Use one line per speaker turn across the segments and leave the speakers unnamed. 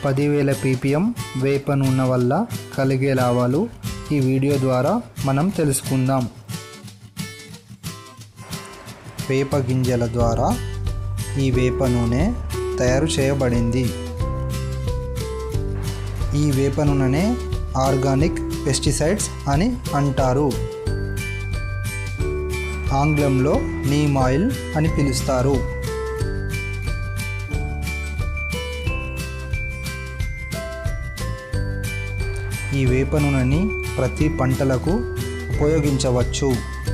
పదివేల పీపీఎం వేప నూనె వల్ల కలిగే లాభాలు ఈ వీడియో ద్వారా మనం తెలుసుకుందాం వేప గింజల ద్వారా ఈ వేప నూనె తయారు చేయబడింది ఈ వేప నూనెనే ఆర్గానిక్ పెస్టిసైడ్స్ అని అంటారు ఆంగ్లంలో నీమ్ ఆయిల్ అని పిలుస్తారు ఈ వేప నూనెని ప్రతి పంటలకు ఉపయోగించవచ్చు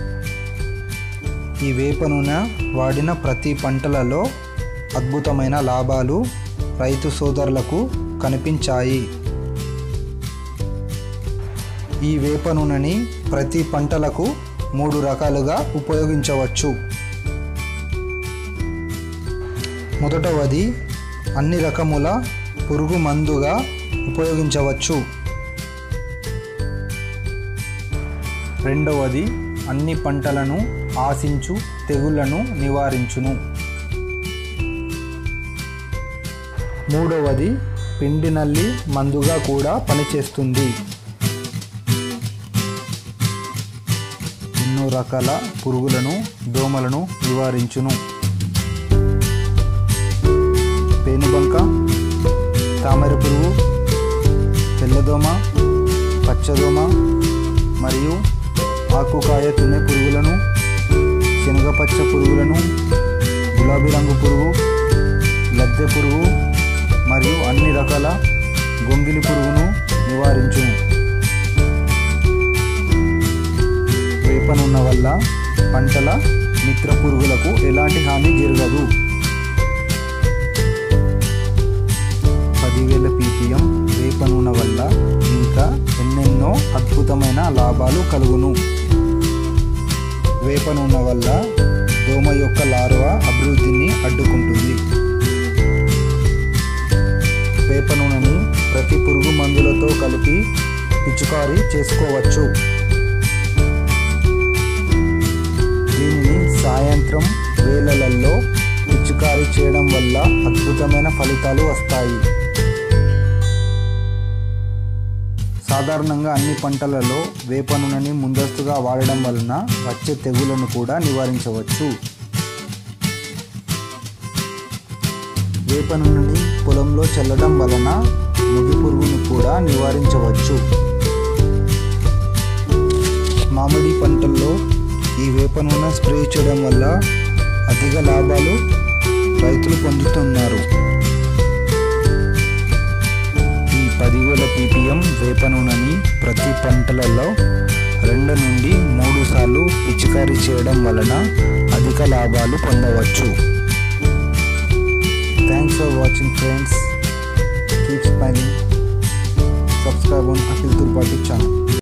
ఈ వేప నూనె వాడిన ప్రతి పంటలలో అద్భుతమైన లాభాలు రైతు సోదరులకు కనిపించాయి ఈ వేప నూనెని ప్రతి పంటలకు మూడు రకాలుగా ఉపయోగించవచ్చు మొదటవది అన్ని రకముల పురుగు మందుగా ఉపయోగించవచ్చు రెండవది అన్ని పంటలను ఆశించు తెగుళ్లను నివారించును మూడవది పిండి నల్లి మందుగా కూడా పనిచేస్తుంది ఎన్నో రకాల పురుగులను దోమలను నివారించును పేనుబంక తామర పురుగు తెల్లదోమ పచ్చదోమ మరియు ఆకుకాయ తినే పురుగులను శనగపచ్చ పురుగులను గులాబీ రంగు పురుగు లద్దె పురుగు మరియు అన్ని రకాల గొంగిలి పురుగును నివారించును వేప నూనె వల్ల పంటల మిత్ర పురుగులకు ఎలాంటి హాని జరగదు పదివేల పీపీఎం వేప నూనె వల్ల ఇంకా ఎన్నెన్నో అద్భుతమైన లాభాలు కలుగును వేప నూనె వల్ల దోమ యొక్క లార్వా అభివృద్ధిని అడ్డుకుంటుంది వేప నూనెని ప్రతి పురుగు మందులతో కలిపి పిచుకారీ చేసుకోవచ్చు దీనిని సాయంత్రం వేళలలో పిచుకారీ చేయడం వల్ల అద్భుతమైన ఫలితాలు వస్తాయి సాధారణంగా అన్ని పంటలలో వేప నూనెని ముందస్తుగా వాడడం వలన వచ్చే తెగులను కూడా నివారించవచ్చు వేప నూనెని పొలంలో చల్లడం వలన ముగి పురుగును కూడా నివారించవచ్చు మామిడి పంటల్లో ఈ వేప నూనె స్ప్రే చేయడం వల్ల అధిక లాభాలు రైతులు పొందుతున్నారు ఈ పదివేల పీపీఎం వేప నూనెని ప్రతి పంటలలో రెండు నుండి మూడు సార్లు పిచికారీ చేయడం వలన అధిక లాభాలు పొందవచ్చు thanks for watching friends keep smiling subscribe on Akhil Turpati channel